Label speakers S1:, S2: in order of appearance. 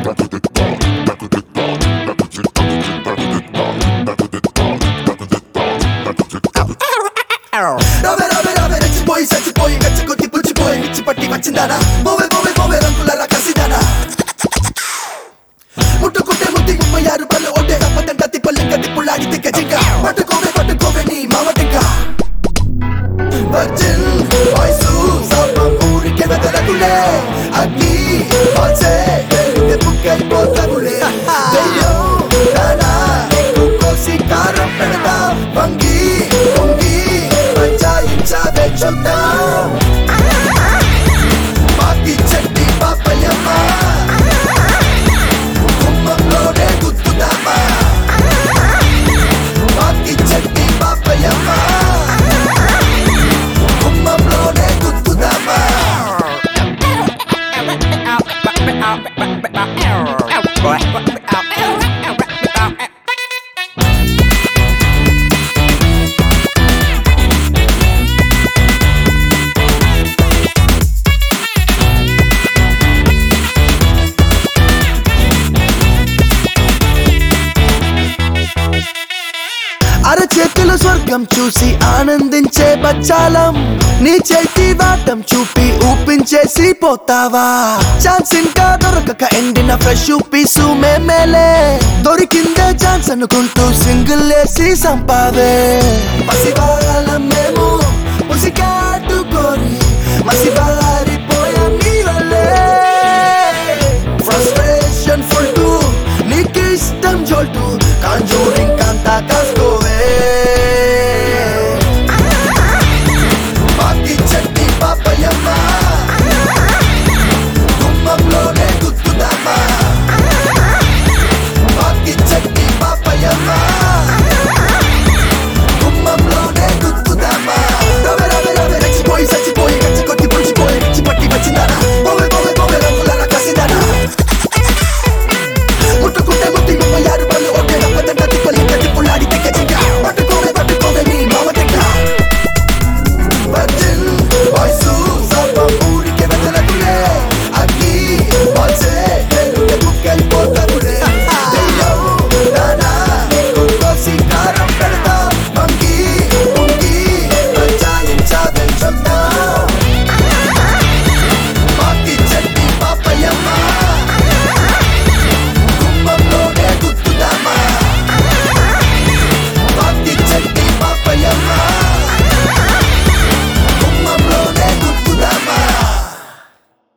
S1: రావే రావే రావే రెచ్చిపోయి చచ్చిపోయి గచ్చకొద్ది పుచ్చిపోయి మిచ్చి పట్టి వచ్చిందానా మోవే మోవే మోవే రంగుల కసిదానా ముట్టుకుంటే ముద్ది ముప్పై ఆరు పళ్ళు ఒడ్డే రప్పదంట తిప్పలింక తిప్పులాడి తిక్క జింక పట్టుకోవే పట్టుకోవే నీ మావటింక వర్జిన్ వాయిసు సర్వం ఊరికే వెదరకులే అగ్ని వాచే వెలిగే బుక్కైపోతగులే దెయ్యం దానా ఎక్కువ కోసి కారం పెడతా వంగి పొంగి పంచాయించావే చూద్దాం పాతి చెట్టి పాపయ్యమ్మ కుమ్మంలోనే గుర్తుదామా పాతి చెట్టి పాపయ్యమ్మ కుమ్మంలోనే గుర్తుదామా అరచేతిలో స్వర్గం చూసి ఆనందించే బచ్చాలం నీ చేతి వాటం చూపి ఊపించేసి పోతావా ఛాన్స్ ఇంకా దొరకక ఎండిన ఫ్రెష్ పీసు మేమేలే దొరికిందే ఛాన్స్ అనుకుంటూ సింగిల్ వేసి సంపావే మసివాళ్ళం మేము ముసికాటుకొని మసివాళ్ళ